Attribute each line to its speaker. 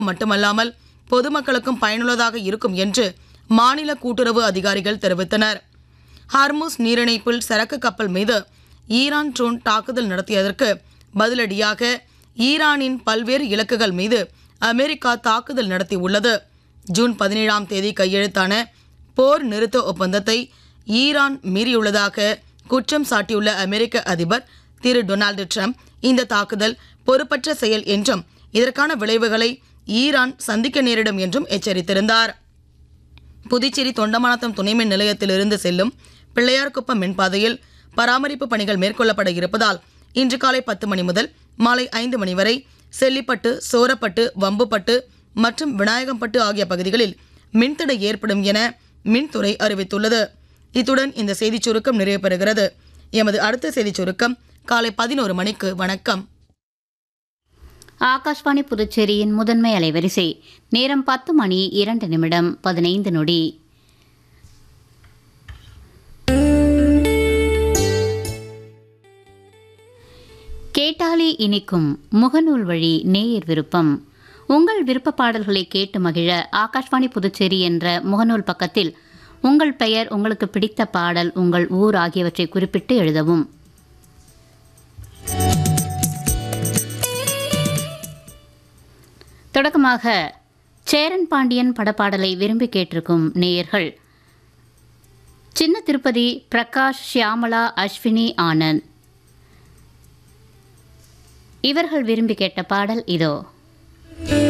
Speaker 1: மட்டுமல்லாமல் பொதுமக்களுக்கும் பயனுள்ளதாக இருக்கும் என்று மாநில கூட்டுறவு அதிகாரிகள் தெரிவித்தனர் ஹார்முஸ் நீரிணைப்பில் சரக்கு கப்பல் மீது ஈரான் ட்ரோன் தாக்குதல் நடத்தியதற்கு பதிலடியாக ஈரானின் பல்வேறு இலக்குகள் மீது அமெரிக்கா தாக்குதல் நடத்தியுள்ளது ஜூன் பதினேழாம் தேதி கையெழுத்தான போர் நிறுத்த ஒப்பந்தத்தை ஈரான் மீறியுள்ளதாக குற்றம் சாட்டியுள்ள அமெரிக்க அதிபர் திரு டொனால்டு ட்ரம்ப் இந்த தாக்குதல் பொறுப்பற்ற செயல் என்றும் இதற்கான விளைவுகளை ஈரான் சந்திக்க நேரிடும் என்றும் எச்சரித்திருந்தார் புதுச்சேரி தொண்டமானத்தம் துணைமின் நிலையத்திலிருந்து செல்லும் பிள்ளையார்குப்பம் மின்பாதையில் பராமரிப்பு பணிகள் மேற்கொள்ளப்பட இருப்பதால் இன்று காலை பத்து மணி முதல் மாலை ஐந்து மணி வரை செல்லிப்பட்டு சோரப்பட்டு வம்புப்பட்டு மற்றும் விநாயகம்பட்டு ஆகிய பகுதிகளில் மின்தடை ஏற்படும் என மின்துறை அறிவித்துள்ளது இத்துடன் இந்த செய்திச் சுருக்கம் நிறைவு பெறுகிறது எமது அடுத்த செய்திச் சுருக்கம் காலை பதினோரு மணிக்கு வணக்கம்
Speaker 2: ஆகாஷ்வாணி புதுச்சேரியின் முதன்மை அலைவரிசை நேரம் பத்து மணி இரண்டு நிமிடம் பதினைந்து நொடி கேட்டாலே இனிக்கும் முகநூல் வழி நேயர் விருப்பம் உங்கள் விருப்ப பாடல்களை கேட்டு மகிழ ஆகாஷ்வாணி புதுச்சேரி என்ற முகநூல் பக்கத்தில் உங்கள் பெயர் உங்களுக்கு பிடித்த பாடல் உங்கள் ஊர் ஆகியவற்றை குறிப்பிட்டு எழுதவும் தொடக்கமாக சேரன் பாண்டியன் படப்பாடலை விரும்பி கேட்டிருக்கும் நேயர்கள் சின்ன திருப்பதி பிரகாஷ் ஷியாமலா அஸ்வினி ஆனந்த் இவர்கள் விரும்பி கேட்ட பாடல் இதோ